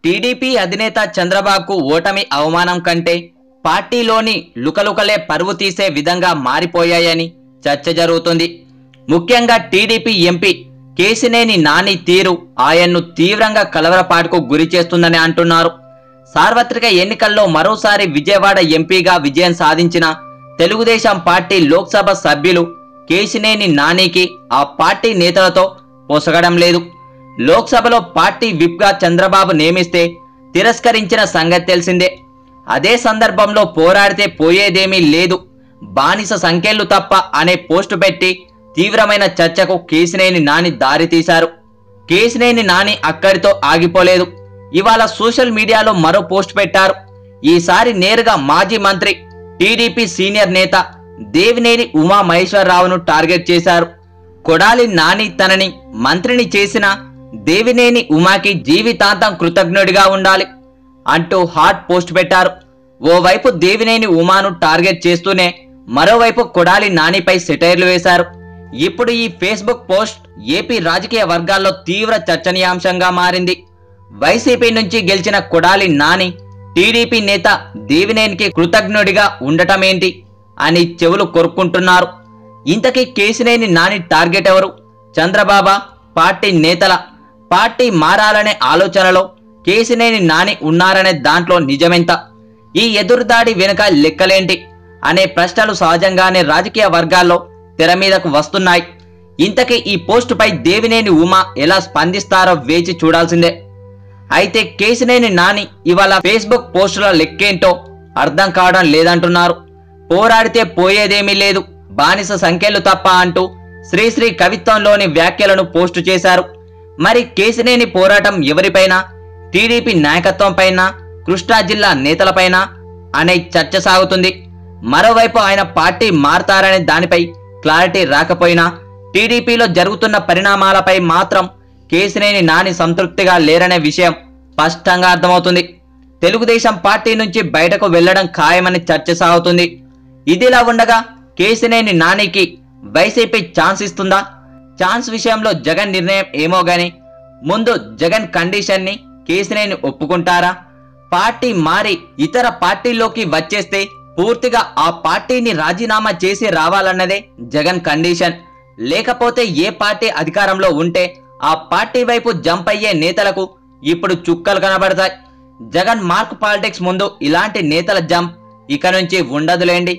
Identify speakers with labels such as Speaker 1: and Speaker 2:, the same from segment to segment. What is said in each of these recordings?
Speaker 1: TDP అధినేత చంద్రబాబుకు ఓటమి అవమానం కంటే పార్టీలోని లుకలుకలే పరువు తీసే విధంగా మారిపోయాయని చర్చ జరుగుతుంది ముఖ్యంగా టీడీపీ ఎంపీ కేసినేని నాని తీరు ఆయన్ను తీవ్రంగా కలవరపాటుకు గురి చేస్తుందని అంటున్నారు సార్వత్రిక ఎన్నికల్లో మరోసారి విజయవాడ ఎంపీగా విజయం సాధించిన తెలుగుదేశం పార్టీ లోక్సభ సభ్యులు కేసినేని నానికి ఆ పార్టీ నేతలతో పొసగడం లేదు లోక్సభలో పార్టీ విప్గా చంద్రబాబు నియమిస్తే తిరస్కరించిన సంగతి తెలిసిందే అదే సందర్భంలో పోరాడితే పోయేదేమీ లేదు బానిస సంఖ్యలు తప్ప అనే పోస్టు పెట్టి తీవ్రమైన చర్చకు కేసినేని నాని దారితీశారు కేసినేని నాని అక్కడితో ఆగిపోలేదు ఇవాళ సోషల్ మీడియాలో మరో పోస్ట్ పెట్టారు ఈసారి నేరుగా మాజీ మంత్రి టీడీపీ సీనియర్ నేత దేవినేని ఉమా మహేశ్వరరావును టార్గెట్ చేశారు కొడాలి నాని తనని మంత్రిని చేసిన దేవినేని ఉమాకి జీవితాంతం కృతజ్ఞుడిగా ఉండాలి అంటూ హాట్ పోస్ట్ పెట్టారు ఓవైపు దేవినేని ఉమాను టార్గెట్ చేస్తూనే మరోవైపు కొడాలి నానిపై సెటైర్లు వేశారు ఇప్పుడు ఈ ఫేస్బుక్ పోస్ట్ ఏపీ రాజకీయ వర్గాల్లో తీవ్ర చర్చనీయాంశంగా మారింది వైసీపీ నుంచి గెలిచిన కొడాలి నాని టీడీపీ నేత దేవినేనికి కృతజ్ఞుడిగా ఉండటమేంటి అని చెవులు కొరుక్కుంటున్నారు ఇంతకీ కేసినేని నాని టార్గెట్ ఎవరు చంద్రబాబా పార్టీ నేతల పార్టీ మారాలనే ఆలోచనలో కేసినేని నాని ఉన్నారనే దాంట్లో నిజమెంత ఈ ఎదురుదాడి వెనుక లెక్కలేంటి అనే ప్రశ్నలు సహజంగానే రాజకీయ వర్గాల్లో తెర మీదకు వస్తున్నాయి ఇంతకీ ఈ పోస్టుపై దేవినేని ఉమా ఎలా స్పందిస్తారో వేచి చూడాల్సిందే అయితే కేసినేని నాని ఇవాళ ఫేస్బుక్ పోస్టుల లెక్కేంటో అర్థం కావడం లేదంటున్నారు పోరాడితే పోయేదేమీ లేదు బానిస సంఖ్యలు తప్ప అంటూ శ్రీశ్రీ కవిత్వంలోని వ్యాఖ్యలను పోస్టు చేశారు మరి కేసినేని పోరాటం ఎవరిపైన టీడీపీ నాయకత్వంపైన కృష్ణా జిల్లా నేతలపైన అనే చర్చ సాగుతుంది మరోవైపు ఆయన పార్టీ మారతారనే దానిపై క్లారిటీ రాకపోయినా టీడీపీలో జరుగుతున్న పరిణామాలపై మాత్రం కేసినేని నాని సంతృప్తిగా లేరనే విషయం స్పష్టంగా అర్థమవుతుంది తెలుగుదేశం పార్టీ నుంచి బయటకు వెళ్లడం ఖాయమని చర్చ సాగుతుంది ఇదిలా ఉండగా కేసినేని నానికి వైసీపీ ఛాన్స్ ఇస్తుందా ఛాన్స్ విషయంలో జగన్ నిర్ణయం ఏమో గాని ముందు జగన్ కండిషన్ ని కేసినేని ఒప్పుకుంటారా పార్టీ మారి ఇతర పార్టీల్లోకి వచ్చేస్తే పూర్తిగా ఆ పార్టీని రాజీనామా చేసి రావాలన్నదే జగన్ కండిషన్ లేకపోతే ఏ పార్టీ అధికారంలో ఉంటే ఆ పార్టీ వైపు జంప్ అయ్యే నేతలకు ఇప్పుడు చుక్కలు కనబడతాయి జగన్ మార్క్ పాలిటిక్స్ ముందు ఇలాంటి నేతల జంప్ ఇక నుంచి ఉండదులేండి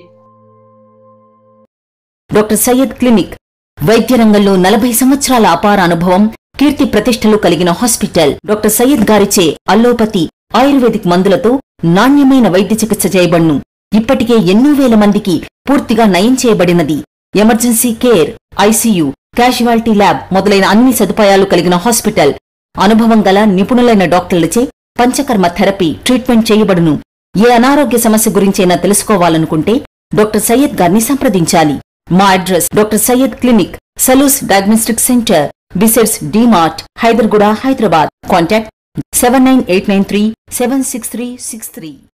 Speaker 2: డాక్టర్ సయ్యద్ క్లినిక్ వైద్య రంగంలో నలభై సంవత్సరాల అపార అనుభవం కీర్తి ప్రతిష్టలు కలిగిన హాస్పిటల్ డాక్టర్ సయ్యద్ గారిచే అల్లోపతి ఆయుర్వేదిక్ మందులతో నాణ్యమైన వైద్య చికిత్స చేయబడును ఇప్పటికే ఎన్నో వేల మందికి పూర్తిగా నయం చేయబడినది emergency care ICU casualty lab మొదలైన అన్ని సదుపాయాలు కలిగిన హాస్పిటల్ అనుభవం గల నిపుణులైన డాక్టర్లచే పంచకర్మ థెరపీ ట్రీట్మెంట్ చేయబడును ఏ అనారోగ్య సమస్య గురించైనా తెలుసుకోవాలనుకుంటే డాక్టర్ సయ్యద్ గారిని సంప్రదించాలి మా address doctor Syed clinic Salus diagnostic centre besides DMart Hyderguda Hyderabad contact seven nine eight nine three seven six three six three